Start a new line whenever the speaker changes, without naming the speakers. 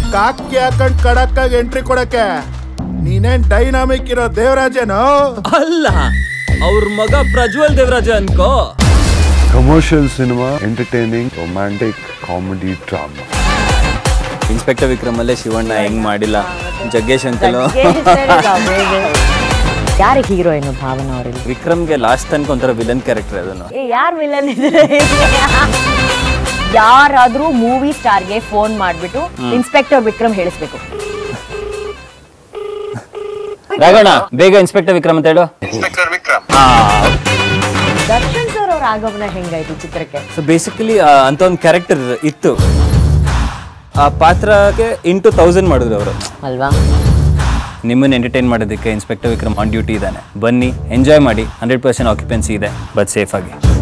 ಕಾಕಿ ಹಾಕೊಂಡ್ ಕಡಕ್ಕಾಗಿ ಎಂಟ್ರಿ ಕೊಡಕ್ಕೆ ನೀನೇನ್ ಡೈನಾಮಿಕ್ ಇರೋ ದೇವರಾಜೇನೋ
ಅಲ್ಲ ಅವ್ರ ಮಗ ಪ್ರಜ್ವಲ್ ದೇವರಾಜ ಅನ್ಕೋ
commercial cinema entertaining romantic comedy drama
inspector Vikram ಅಲ್ಲೇ ಶಿವಣ್ಣ ಹೆಂಗ್ ಮಾಡಿಲ್ಲ ಜಗ್ಗೇಶ್ ಅಂಕಲ್
ಯಾರಿಗೆ ಹೀರೋಯಿನ್ ಭಾವನಾ ಅವರಲ್ಲಿ
ವಿಕ್ರಮ್ಗೆ ಲಾಸ್ಟ್ ತನಕ ಒಂಥರ ವಿಲನ್ ಕ್ಯಾರೆಕ್ಟರ್ ಅದನ್ನು
ಯಾರು ವಿಲನ್ ಇದ್ರೆ ಯಾರಾದ್ರೂ ಮೂವಿ ಸ್ಟಾರ್ಗೆ ಫೋನ್ ಮಾಡ್ಬಿಟ್ಟು ಇನ್ಸ್ಪೆಕ್ಟರ್ ವಿಕ್ರಮ್ ಹೇಳಿಸ್ಬೇಕು
ರಾಘಣ್ಣ ಬೇಗ ಇನ್ಸ್ಪೆಕ್ಟರ್ ವಿಕ್ರಮ್ ಅಂತ ಹೇಳು ಹಾ
ದರ್ಶನ್ ಸರ್ ಅವ್ರ ಆಗಮನ ಹೆಂಗಾಯ್ತು ಚಿತ್ರಕ್ಕೆ
ಸೊ ಬೇಸಿಕಲಿ ಅಂತ ಒಂದು ಕ್ಯಾರೆಕ್ಟರ್ ಇತ್ತು ಆ ಪಾತ್ರಕ್ಕೆ ಇಂಟು ತೌಸಂಡ್ ಮಾಡಿದ್ರು ಅವರು
ಅಲ್ವಾ
ನಿಮ್ಮನ್ನು ಎಂಟರ್ಟೈನ್ ಮಾಡೋದಕ್ಕೆ ಇನ್ಸ್ಪೆಕ್ಟರ್ ವಿಕ್ರಮ್ ಆನ್ ಡ್ಯೂಟಿ ಇದ್ದಾನೆ ಬನ್ನಿ ಎಂಜಾಯ್ ಮಾಡಿ ಹಂಡ್ರೆಡ್ ಪರ್ಸೆಂಟ್ ಆಕ್ಯುಪೆನ್ಸಿ ಇದೆ ಬಟ್ ಸೇಫ್ ಆಗಿ